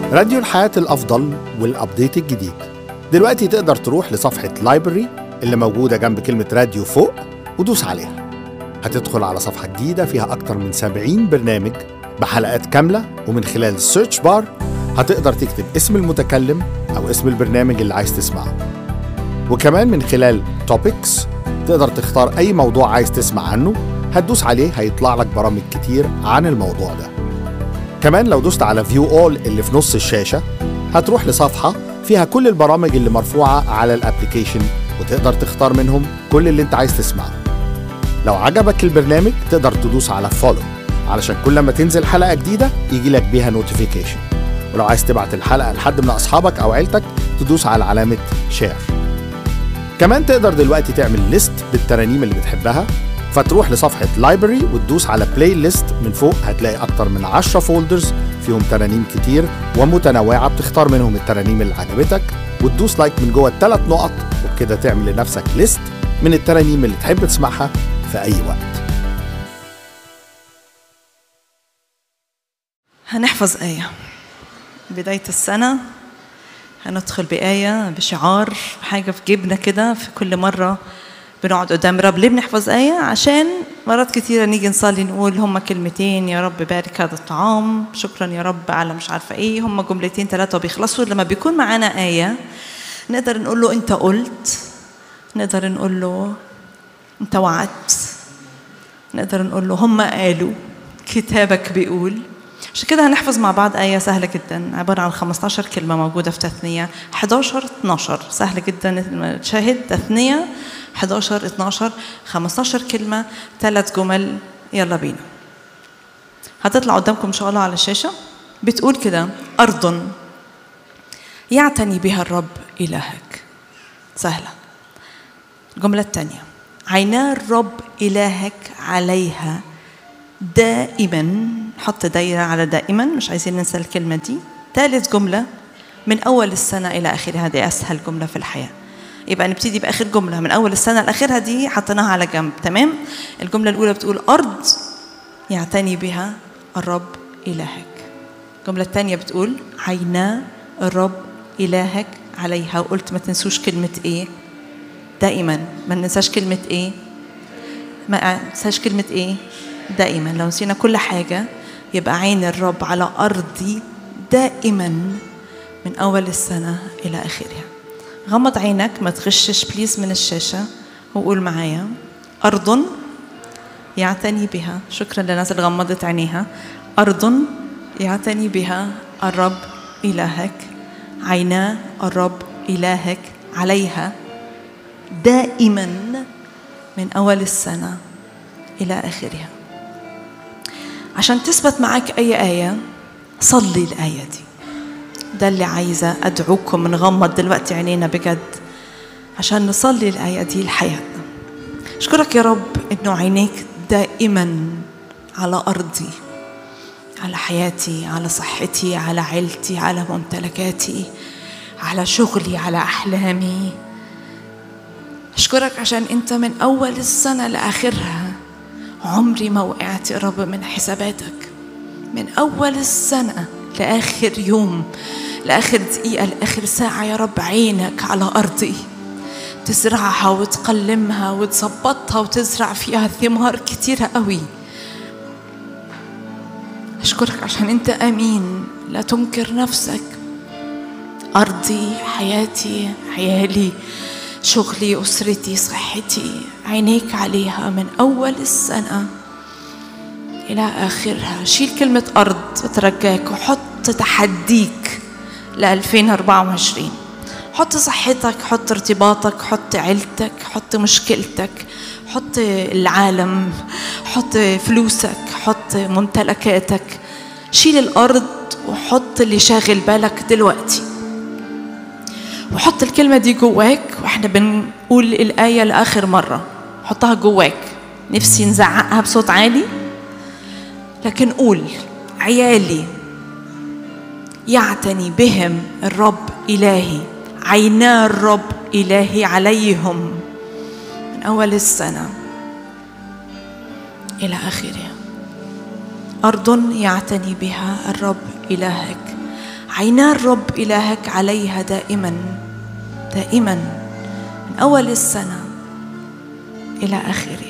راديو الحياة الأفضل والأبديت الجديد دلوقتي تقدر تروح لصفحة لايبرري اللي موجودة جنب كلمة راديو فوق ودوس عليها هتدخل على صفحة جديدة فيها أكتر من 70 برنامج بحلقات كاملة ومن خلال السيرش بار هتقدر تكتب اسم المتكلم أو اسم البرنامج اللي عايز تسمعه وكمان من خلال توبكس تقدر تختار أي موضوع عايز تسمع عنه هتدوس عليه هيطلع لك برامج كتير عن الموضوع ده كمان لو دوست على فيو اول اللي في نص الشاشة هتروح لصفحة فيها كل البرامج اللي مرفوعة على الابليكيشن وتقدر تختار منهم كل اللي انت عايز تسمعه لو عجبك البرنامج تقدر تدوس على فولو علشان كل ما تنزل حلقة جديدة يجي لك بيها نوتيفيكيشن ولو عايز تبعت الحلقة لحد من أصحابك أو عيلتك تدوس على علامة شير كمان تقدر دلوقتي تعمل ليست بالترانيم اللي بتحبها فتروح لصفحة لايبرري وتدوس على بلاي ليست من فوق هتلاقي أكتر من 10 فولدرز فيهم ترانيم كتير ومتنوعة بتختار منهم الترانيم اللي عجبتك وتدوس لايك من جوه الثلاث نقط وبكده تعمل لنفسك ليست من الترانيم اللي تحب تسمعها في أي وقت هنحفظ آية بداية السنة هندخل بآية بشعار حاجة في جيبنا كده في كل مرة بنقعد قدام رب ليه بنحفظ آية عشان مرات كتيرة نيجي نصلي نقول هم كلمتين يا رب بارك هذا الطعام شكرا يا رب على مش عارفة ايه هم جملتين ثلاثة وبيخلصوا لما بيكون معانا آية نقدر نقول له انت قلت نقدر نقول له انت وعدت نقدر نقول له هم قالوا كتابك بيقول عشان كده هنحفظ مع بعض آية سهلة جدا عبارة عن 15 كلمة موجودة في تثنية 11 12 سهل جدا تشاهد تثنية 11 12 15 كلمة ثلاث جمل يلا بينا هتطلع قدامكم إن شاء الله على الشاشة بتقول كده أرض يعتني بها الرب إلهك سهلة الجملة الثانية عينا الرب إلهك عليها دائما حط دايرة على دائما مش عايزين ننسى الكلمة دي ثالث جملة من أول السنة إلى آخرها هذه أسهل جملة في الحياة يبقى نبتدي بآخر جملة من أول السنة لآخرها دي حطيناها على جنب تمام الجملة الأولى بتقول أرض يعتني بها الرب إلهك الجملة الثانية بتقول عينا الرب إلهك عليها وقلت ما تنسوش كلمة إيه دائما ما ننساش كلمة إيه ما ننساش كلمة إيه دائما لو نسينا كل حاجة يبقى عين الرب على أرضي دائما من أول السنة إلى آخرها غمض عينك ما تغشش بليز من الشاشة وقول معايا أرض يعتني بها شكرا للناس اللي غمضت عينيها أرض يعتني بها الرب إلهك عينا الرب إلهك عليها دائما من أول السنة إلى آخرها عشان تثبت معك أي آية صلي الآية دي ده اللي عايزة أدعوكم نغمض دلوقتي عينينا بجد عشان نصلي الآية دي لحياتنا أشكرك يا رب إنه عينيك دائما على أرضي على حياتي على صحتي على عيلتي على ممتلكاتي على شغلي على أحلامي أشكرك عشان أنت من أول السنة لآخرها عمري ما وقعت يا رب من حساباتك من أول السنة لآخر يوم لآخر دقيقة لآخر ساعة يا رب عينك على أرضي تزرعها وتقلمها وتظبطها وتزرع فيها ثمار كتيرة قوي أشكرك عشان أنت أمين لا تنكر نفسك أرضي حياتي عيالي شغلي أسرتي صحتي عينيك عليها من أول السنة إلى آخرها شيل كلمة أرض وترجاك وحط تحديك ل 2024 حط صحتك حط ارتباطك حط عيلتك حط مشكلتك حط العالم حط فلوسك حط ممتلكاتك شيل الأرض وحط اللي شاغل بالك دلوقتي وحط الكلمة دي جواك واحنا بنقول الآية لآخر مرة حطها جواك نفسي نزعقها بصوت عالي لكن قول عيالي يعتني بهم الرب إلهي عينا الرب إلهي عليهم من أول السنة إلى آخرها أرض يعتني بها الرب إلهك عينا الرب إلهك عليها دائما دائما من أول السنة إلى آخره